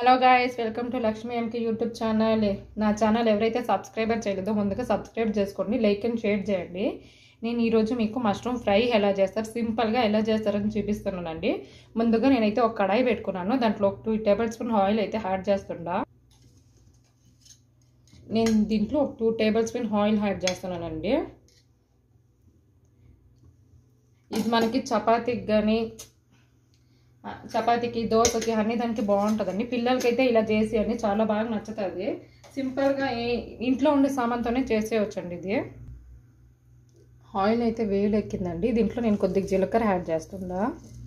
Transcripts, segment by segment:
hello guys welcome to Lakshmi MK YouTube channel నా channel ఎవరైతే subscriber చేయలేదో ముందుగా సబ్స్క్రైబ్ చేసుకోండి లైక్ అండ్ షేర్ చేయండి నేను ఈరోజు మీకు మష్రూమ్ ఫ్రై ఎలా చేస్తారు సింపుల్గా ఎలా చేస్తారని చూపిస్తున్నానండి ముందుగా నేనైతే ఒక కడాయి పెట్టుకున్నాను దాంట్లో ఒక టూ టేబుల్ స్పూన్ ఆయిల్ అయితే యాడ్ చేస్తుండా నేను దీంట్లో ఒక two tablespoon oil add చేస్తున్నానండి ఇది మనకి చపాతీకి కానీ చపాతీకి దోశకి అన్ని దానికి బాగుంటుందండి పిల్లలకైతే ఇలా చేసి అండి చాలా బాగా నచ్చుతుంది సింపుల్గా ఏ ఇంట్లో ఉండే సామాన్తోనే చేసేయచ్చండి ఇది ఆయిల్ అయితే వేలు ఎక్కిందండి దీంట్లో నేను కొద్దిగా జీలకర్ర యాడ్ చేస్తుందా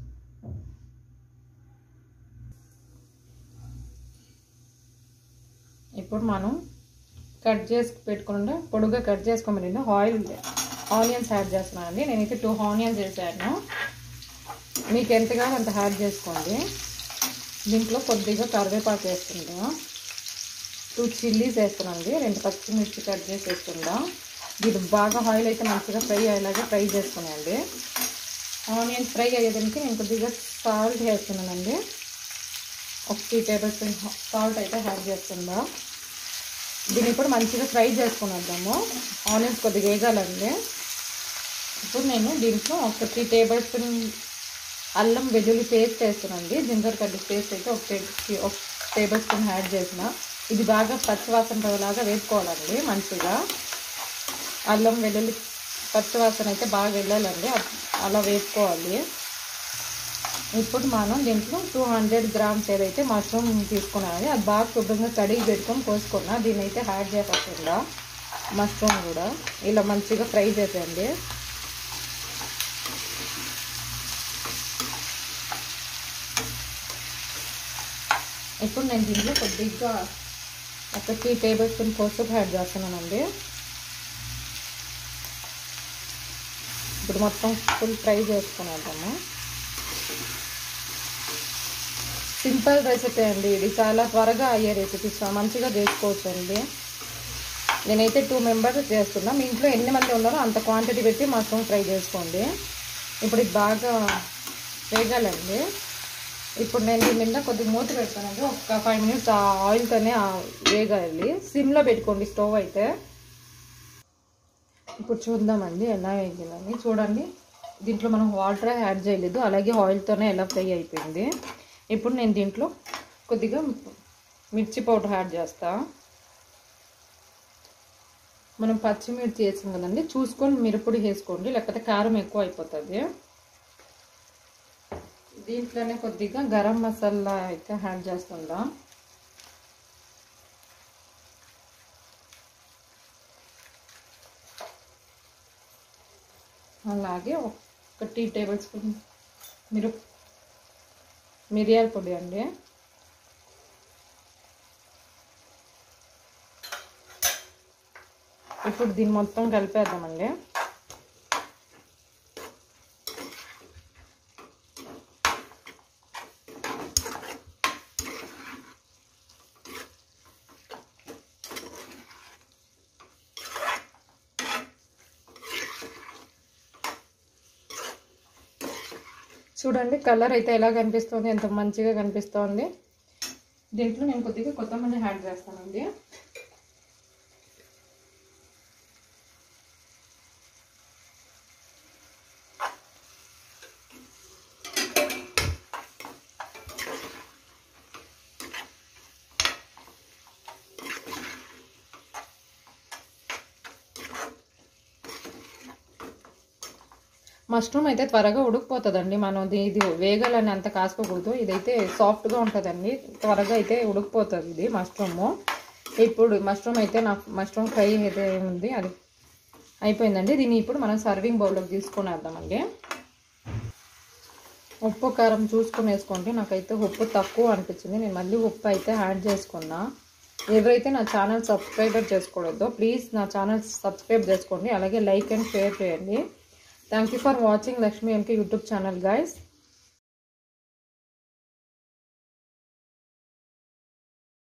ఇప్పుడు మనం కట్ చేసి పెట్టుకుండా పొడుగా కట్ చేసుకోమని ఆయిల్ ఆనియన్స్ యాడ్ చేస్తున్నానండి నేనైతే టూ ఆనియన్స్ వేసాను మీకు ఎంత కావాలో అంత యాడ్ చేసుకోండి దీంట్లో కొద్దిగా కరివేపాకు వేస్తుందా టూ చిల్లీస్ వేస్తున్నాండి రెండు పచ్చిమిర్చి కట్ చేసి వేస్తుందా ఇది బాగా ఆయిల్ అయితే మంచిగా ఫ్రై అయ్యేలాగా ఫ్రై చేసుకున్నాండి ఆనియన్స్ ఫ్రై అయ్యేదానికి నేను కొద్దిగా సాల్ట్ వేస్తున్నానండి ఒక త్రీ టేబుల్ స్పూన్ సాల్ట్ అయితే యాడ్ చేస్తుందా దీన్ని ఇప్పుడు మంచిగా ఫ్రై చేసుకునేద్దాము ఆనియన్స్ కొద్దిగా వేగాలండి ఇప్పుడు నేను దీంట్లో ఒక త్రీ టేబుల్ స్పూన్ అల్లం వెల్లుల్లి పేస్ట్ వేస్తున్నాండి జింజర్ కడ్డీ పేస్ట్ అయితే ఒక ఒక టేబుల్ స్పూన్ యాడ్ చేసిన ఇది బాగా పచ్చివాసన పోయేలాగా వేసుకోవాలండి మంచిగా అల్లం వెల్లుల్లి పచ్చివాసన అయితే బాగా వెళ్ళాలండి అలా వేసుకోవాలి ఇప్పుడు మనం దీంట్లో టూ హండ్రెడ్ గ్రామ్స్ ఏదైతే మష్రూమ్ తీసుకున్నామని అది బాగా శుభ్రంగా కడిగి పెట్టుకొని కోసుకున్నా దీని అయితే యాడ్ చేసకుండా మష్రూమ్ కూడా ఇలా మంచిగా ఫ్రై చేసేయండి ఇప్పుడు నేను దీంట్లో కొద్దిగా ఒక త్రీ టేబుల్ స్పూన్ పసుపు యాడ్ చేస్తున్నానండి ఇప్పుడు మొత్తం ఫుల్ ఫ్రై చేసుకునేద్దాము సింపుల్ రెసిపీ అండి ఇది చాలా త్వరగా అయ్యే రెసిపీ మంచిగా చేసుకోవచ్చు అండి నేనైతే టూ మెంబర్స్ చేస్తున్నా మీ ఇంట్లో ఎన్ని మంది ఉన్నారో అంత క్వాంటిటీ పెట్టి మష్రూమ్ ఫ్రై చేసుకోండి ఇప్పుడు ఇది బాగా వేగాలండి ఇప్పుడు నేను దీని మీద కొద్దిగా మూత పెడతానండి ఒక ఫైవ్ మినిట్స్ ఆ ఆయిల్తోనే వేగాలి సిమ్లో పెట్టుకోండి స్టవ్ అయితే ఇప్పుడు చూద్దామండి ఎలా వేగిందని చూడండి దీంట్లో మనం వాటర్ యాడ్ చేయలేదు అలాగే ఆయిల్తోనే ఎలా ఫ్రై అయిపోయింది ఇప్పుడు నేను దీంట్లో కొద్దిగా మిర్చి పౌడర్ యాడ్ చేస్తా మనం పచ్చిమిర్చి వేసాం కదండి చూసుకొని మిరపొడి వేసుకోండి లేకపోతే కారం ఎక్కువ అయిపోతుంది దీంట్లోనే కొద్దిగా గరం మసాలా అయితే యాడ్ చేస్తుందా అలాగే ఒక టీ టేబుల్ స్పూన్ మీరు మిరియాల పొడి అండి ఇప్పుడు దీన్ని మొత్తం కలిపేద్దామండి చూడండి కలర్ అయితే ఎలా కనిపిస్తుంది ఎంత మంచిగా కనిపిస్తుంది దీంట్లో నేను కొద్దిగా కొత్తమల్లి యాడ్ చేస్తానండి మష్రూమ్ అయితే త్వరగా ఉడికిపోతుందండి మనం ఇది వేగాలని అంత కాసుకోకూడదు ఇదైతే సాఫ్ట్గా ఉంటుందండి త్వరగా అయితే ఉడికిపోతుంది ఇది మష్రూము ఇప్పుడు మష్రూమ్ అయితే నా మష్రూమ్ ఫ్రై అయితే ఉంది అది అయిపోయిందండి దీన్ని ఇప్పుడు మనం సర్వింగ్ బౌల్లోకి తీసుకొని వేద్దామండి ఉప్పు కారం చూసుకొని వేసుకోండి నాకైతే ఉప్పు తక్కువ అనిపించింది నేను మళ్ళీ ఉప్పు అయితే యాడ్ చేసుకున్నా ఎవరైతే నా ఛానల్ సబ్స్క్రైబర్ చేసుకోలేదో ప్లీజ్ నా ఛానల్ సబ్స్క్రైబ్ చేసుకోండి అలాగే లైక్ అండ్ షేర్ చేయండి thank you for watching Lakshmi MK YouTube channel guys